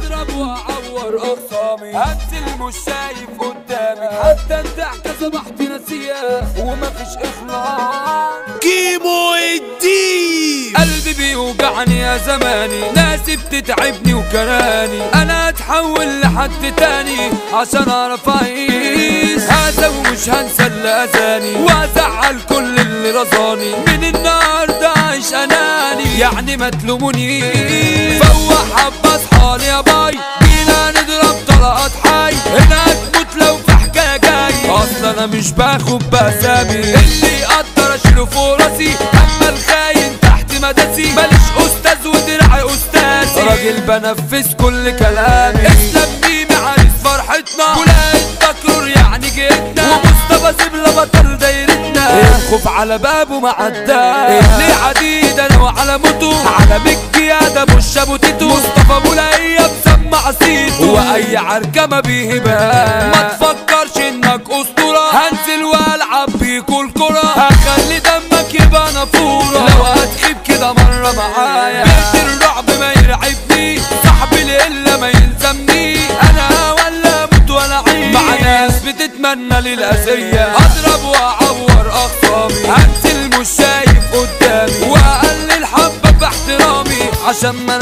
اضرب واعور اخصامي هنزل مش شايف قدامي حتى انت صبحت ناسيه ومفيش اخلاص كيمو الديب قلبي بيوجعني يا زماني ناسي بتتعبني وكراني انا اتحول لحد تاني عشان اعرف اعيش هذا ومش هنسى اللي اذاني وازعل كل اللي رضاني من النهارده عايش اناني يعني ما تلومونيش فوق حبه اصحالي يا باي جينا نضرب طلقات حي هنا هتموت لو في حكايه جاي اصلا انا مش باخد باسامي اللي يقدر اشيله فوق راسي اما الخاين تحت مداسي ماليش استاذ ودرعي استاذي راجل بنفذ كل كلامي اسلام ميمي عريس فرحتنا ولاية تكرر يعني جيتنا ومصطفى زبلة بطل دايرتنا الخوف على بابه معداه اللي عديد انا وعلى موتو على القيادة مش ابو تيتو مصطفى مولاية مسمع سيتو واي عركة ما بيهبها ما تفكرش انك اسطورة هنزل والعب بيكو الكرة هخلي دمك يبقى نافورة لو هتخيب كده مرة معايا بيت الرعب ما يرعبني صاحبي القلة ما يلزمني انا ولا اموت ولا عيش مع ناس بتتمنى للأذية اضرب واعور اخصامي هنزل مش شايف قدامي واقلل حبة باحترامي عشان ما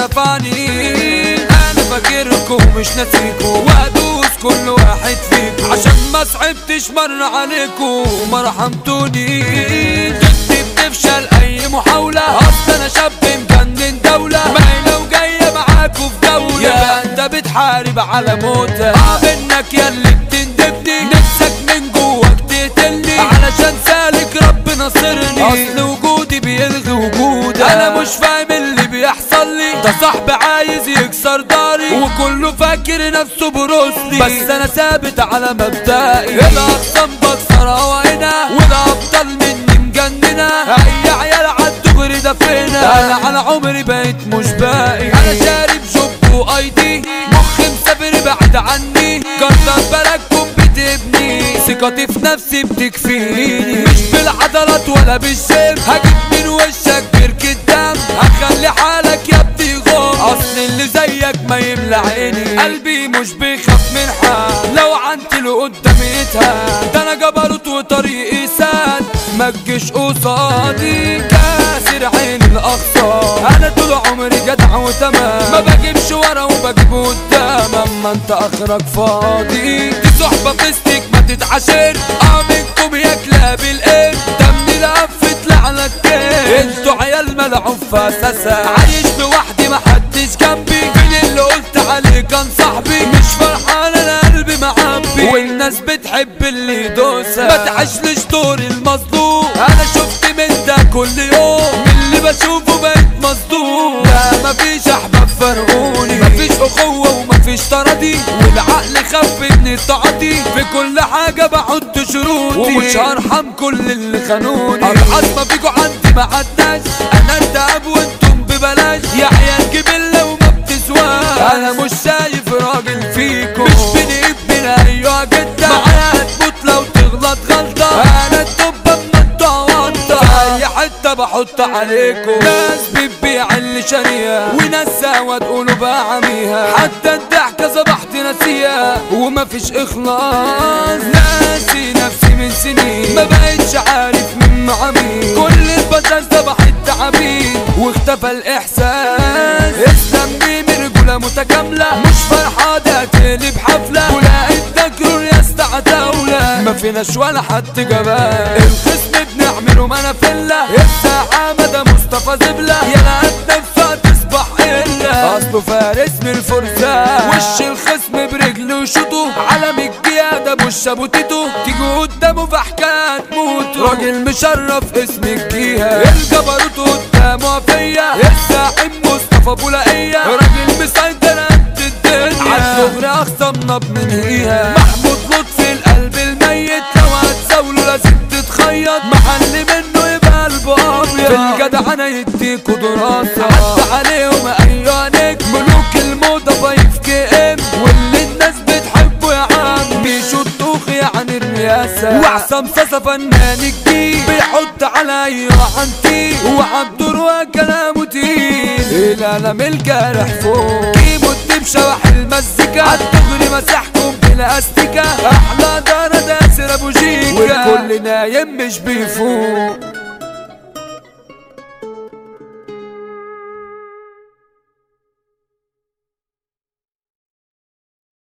نفعني انا فاكركم مش ناسيكم وادوس كل واحد فيكم عشان ما صعبتش مرة عليكم ما رحمتوني ضدي بتفشل اي محاولة اصل انا شاب مجنن دولة ما هي لو جاية معاكوا في جولة يبقى انت بتحارب على موتك اه منك ياللي بتندبني نفسك من جواك تقتلني علشان سالك رب ناصرني اصل وجودي بيلغي وجودك انا مش فاهم اللي بيحصل لي ده صاحبي عايز يكسر داري وكله فاكر نفسه بروسلي بس انا ثابت على مبدئي الاقسام بكسرها هنا وده افضل مني مجننه اي عيال عالدغري ده فينا انا على عمري بقيت مش باقي انا شارب جوب وايدي مخي مسافر بعيد عني كتر بالكم بتبني ثقتي في نفسي بتكفيني مش بالعضلات ولا بالجيم هجيب من وشك بركة دم هخلي حالك يا ابني غم اصل اللي زيك ما يملى عيني قلبي مش بيخاف من حد لو عنت له قدامي يتهان ده انا جبروت وطريقي ساد ما تجيش قصادي كاسر عين الاقصى انا طول عمري جدع وتمام ما بجيبش ورا وبجيب قدام اما انت اخرك فاضي دي صحبه فيستك ما تتعاشر اه منكم يا كلاب القرد ده من لفت لعنك انتوا عيال ملعوب في اساسا عايش لوحدي محدش جنبي مين اللي قلت عليه كان صاحبي مش فرحان انا قلبي معبي والناس بتحب اللي يدوسها ما تعيشليش دور المظلوم انا شفت من ده كل يوم من اللي بشوفه بقيت مصدوم لا مفيش احباب فرقوني مفيش اخوه ومفيش تراضي والعقل خف من التعاطي في كل حاجه بحط شروطي ومش هرحم كل اللي خانوني ارحم ما فيكوا عندي ما عداش انا التعب وانتم ببلاش يا عيال جبله وما بتسواش انا مش شايف راجل فيكم مش بنقيب من ايوه جدا معايا هتموت لو تغلط غلطه انا الدب اما انتوا عوضه في اي حته بحط عليكم ناس بتبيع اللي شاريها وناس سوا تقولوا بعميها حتى الضحكه صبحت ناسيها ومفيش اخلاص ناسي نفسي من سنين ما بقتش عارف مين مع مين كل البشر صبحت تعابين واختفى الاحساس اسلام ميمي رجوله متكامله مش فرحه ده تقلب حفله ولقيت تجرر يا استعتاوله ما فيناش ولا حد جبان الخصم بنعمله منافله الساعه مدى مصطفى زبله يا لقيت نفسها تصبح الا اصله فارس من الفرسان وش الخصم برجله يشوطه علم القياده مش ابو تيتو تيجي قدامه في حكايه تموت راجل مشرف اسم الجيهه الجبروت قدامه فيا الزعيم مصطفى ابو لقيه راجل مسيطر قد الدنيا عالدغري اخصمنا بننهيها محمود لطفي القلب الميت لو هتزاوله لازم تتخيط محل منه يبقى قلبه ابيض في الجدع انا يديكوا دراسه عدى عليهم ايوه نجم ملوك الموضه فايف كي ام واللي الناس بتحبه يا عم بيشطوخ يعني الرئاسه وعصام صاصا فنان جديد بيحط على اي عنتي وعالدور وكلامه تقيل القلم الجارح فوق جيبوا الدبشه واحل مزيكا عالدغري مسحكم بالاستيكا احلى دارة داسر ابو جيكا والكل نايم مش بيفوق